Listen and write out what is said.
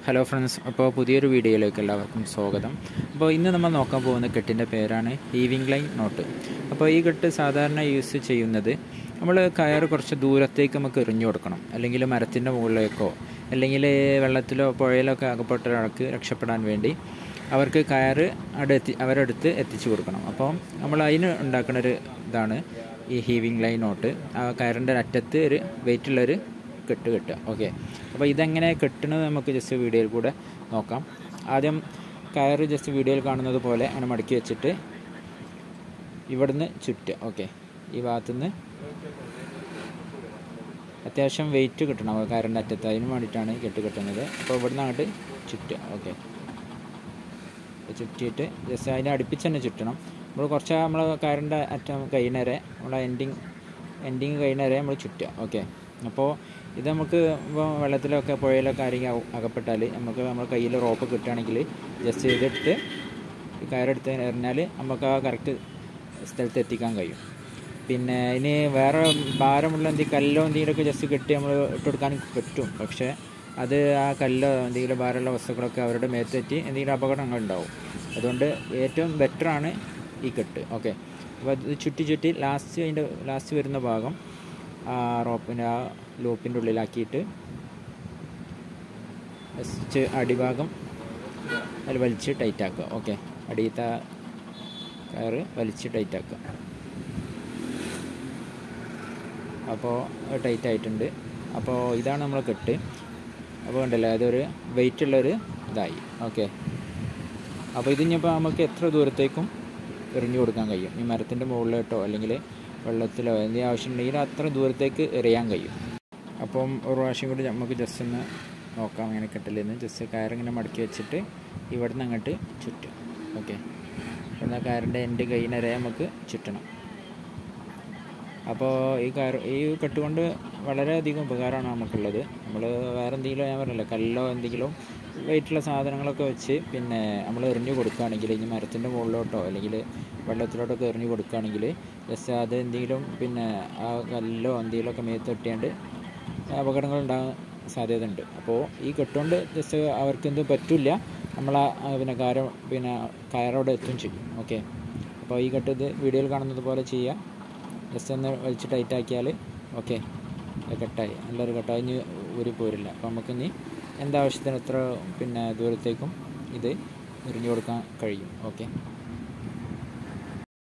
hello friends അപ്പോൾ പുതിയൊരു വീഡിയോയിലേക്ക് എല്ലാവർക്കും സ്വാഗതം അപ്പോൾ ഇന്ന് നമ്മൾ നോക്കാൻ പോകുന്ന കെട്ടിൻ്റെ പേരാണ് ഹീവിംഗ് ലൈൻ നോട്ട് അപ്പോൾ ഈ കെട്ട് സാധാരണ യൂസ് ചെയ്യുന്നത് നമ്മൾ കയറ് കുറച്ച് ദൂരത്തേക്ക് നമുക്ക് എറിഞ്ഞു കൊടുക്കണം അല്ലെങ്കിൽ മരത്തിൻ്റെ മുകളിലേക്കോ അല്ലെങ്കിൽ വെള്ളത്തിലോ പുഴയിലോ ഒക്കെ അകപ്പെട്ട ഒരാൾക്ക് രക്ഷപ്പെടാൻ വേണ്ടി അവർക്ക് കയറ് അവിടെ എത്തി അവരടുത്ത് എത്തിച്ചു കൊടുക്കണം അപ്പോൾ നമ്മൾ അതിന് ഉണ്ടാക്കുന്ന ഒരു ഇതാണ് ഈ ഹീവിംഗ് ലൈൻ നോട്ട് ആ കയറിൻ്റെ അറ്റത്ത് ഒരു വെയിറ്റുള്ളൊരു കെട്ട് കെട്ടുക ഓക്കെ അപ്പോൾ ഇതെങ്ങനെ കെട്ടണത് നമുക്ക് ജസ്റ്റ് വീഡിയോയിൽ കൂടെ നോക്കാം ആദ്യം കയറ് ജസ്റ്റ് വീഡിയോയിൽ കാണുന്നത് പോലെ അങ്ങനെ മടക്കി വെച്ചിട്ട് ഇവിടുന്ന് ചുറ്റുക ഓക്കെ ഈ ഭാഗത്തുനിന്ന് അത്യാവശ്യം വെയിറ്റ് കിട്ടണം കയറിൻ്റെ അറ്റത്ത് അതിന് വേണ്ടിയിട്ടാണ് കെട്ട് കെട്ടുന്നത് അപ്പോൾ ഇവിടുന്ന് അങ്ങോട്ട് ചുറ്റുക ഓക്കെ ചുറ്റിയിട്ട് ജസ്റ്റ് അതിനെ അടുപ്പിച്ച് തന്നെ ചുറ്റണം നമ്മൾ കുറച്ച് നമ്മൾ കയറിൻ്റെ അറ്റം കഴിയുന്നവരെ നമ്മൾ എൻഡിങ് എൻഡിങ് കഴിയുന്നവരെ നമ്മൾ ചുറ്റുക ഓക്കെ അപ്പോൾ ഇത് നമുക്ക് ഇപ്പോൾ വെള്ളത്തിലൊക്കെ പുഴയിലൊക്കെ ആരെങ്കിലും അകപ്പെട്ടാൽ നമുക്ക് നമ്മൾ കയ്യിൽ റോപ്പ് കിട്ടുകയാണെങ്കിൽ ജസ്റ്റ് ചെയ്തിട്ട് കയറെടുത്ത് എറിഞ്ഞാൽ നമുക്ക് ആ കറക്റ്റ് സ്ഥലത്ത് എത്തിക്കാൻ കഴിയും പിന്നെ ഇനി വേറെ ഭാരമുള്ള എന്തെങ്കിലും കല്ലോ എന്തെങ്കിലുമൊക്കെ ജസ്റ്റ് കെട്ടി നമ്മൾ ഇട്ടുകൊടുക്കാൻ പറ്റും പക്ഷേ അത് ആ കല്ലോ എന്തെങ്കിലും ഭാരമുള്ള വസ്തുക്കളൊക്കെ അവരുടെ മേത്തെറ്റി എന്തെങ്കിലും അപകടങ്ങൾ ഉണ്ടാവും അതുകൊണ്ട് ഏറ്റവും ബെറ്ററാണ് ഈ കെട്ട് ഓക്കെ അപ്പോൾ ഇത് ചുറ്റി ചുറ്റി ലാസ്റ്റ് അതിൻ്റെ ലാസ്റ്റ് വരുന്ന ഭാഗം ആ റോപ്പിൻ്റെ ആ ലൂപ്പിൻ്റെ ഉള്ളിലാക്കിയിട്ട് ജസ്റ്റ് അടിഭാഗം അതിൽ വലിച്ച് ടൈറ്റാക്കുക ഓക്കെ അടിയത്തെ കയറ് വലിച്ച് ടൈറ്റാക്കുക അപ്പോൾ ടൈറ്റ് ആയിട്ടുണ്ട് അപ്പോൾ ഇതാണ് നമ്മൾ കെട്ട് അപ്പോൾ ഉണ്ടല്ലോ അതൊരു വെയിറ്റ് ഉള്ളൊരു ഇതായി ഓക്കെ അപ്പോൾ ഇതിനിപ്പോൾ നമുക്ക് എത്ര ദൂരത്തേക്കും എറിഞ്ഞു കൊടുക്കാൻ കഴിയും ഈ മരത്തിൻ്റെ മുകളിലോട്ടോ അല്ലെങ്കിൽ വെള്ളത്തിലോ എന്തെങ്കിലും ആവശ്യമുണ്ടെങ്കിൽ അത്ര ദൂരത്തേക്ക് എറിയാൻ കഴിയും അപ്പം ഒരു പ്രാവശ്യം കൂടി നമുക്ക് ജസ്റ്റ് ഒന്ന് നോക്കാം അങ്ങനെ കെട്ടലെന്ന് ജസ്റ്റ് കയറിങ്ങനെ മടക്കി വെച്ചിട്ട് ഇവിടെ നിന്ന് അങ്ങോട്ട് ചുറ്റും ഓക്കെ എന്നാൽ കയറിൻ്റെ എൻ്റെ കൈയിനരെ നമുക്ക് ചുറ്റണം അപ്പോൾ ഈ കയർ ഈ കെട്ടുകൊണ്ട് വളരെയധികം ഉപകാരമാണ് നമുക്കുള്ളത് നമ്മൾ വേറെ എന്തെങ്കിലും ഞാൻ പറഞ്ഞില്ല കല്ലോ എന്തെങ്കിലും വെയിറ്റുള്ള സാധനങ്ങളൊക്കെ വെച്ച് പിന്നെ നമ്മൾ എറിഞ്ഞു കൊടുക്കുകയാണെങ്കിൽ ഇനി മരത്തിൻ്റെ മുകളിലോട്ടോ അല്ലെങ്കിൽ വെള്ളത്തിലോട്ടൊക്കെ എറിഞ്ഞു കൊടുക്കുകയാണെങ്കിൽ ജസ്റ്റ് അത് എന്തെങ്കിലും പിന്നെ ആ കല്ലോ എന്തെങ്കിലുമൊക്കെ മേത്ത് തട്ടിയാണ്ട് അപകടങ്ങൾ ഉണ്ടാകാൻ സാധ്യത ഉണ്ട് അപ്പോൾ ഈ കെട്ടുകൊണ്ട് ജസ്റ്റ് അവർക്ക് എന്തും പറ്റില്ല നമ്മൾ പിന്നെ കാരം പിന്നെ കയറോടെ എത്തും ചെയ്യും ഓക്കെ അപ്പോൾ ഈ കെട്ട് ഇത് വീഡിയോയിൽ കാണുന്നത് പോലെ ചെയ്യുക ജസ്റ്റ് ഒന്ന് വലിച്ച് ടൈറ്റ് ആക്കിയാൽ ഓക്കെ കെട്ടായി നല്ലൊരു കെട്ടായി ഇനി ഊരി പോരില്ല അപ്പോൾ നമുക്കിനി എന്താവശ്യത്തിന് എത്ര പിന്നെ ദൂരത്തേക്കും ഇത് എറിഞ്ഞു കൊടുക്കാൻ കഴിയും ഓക്കെ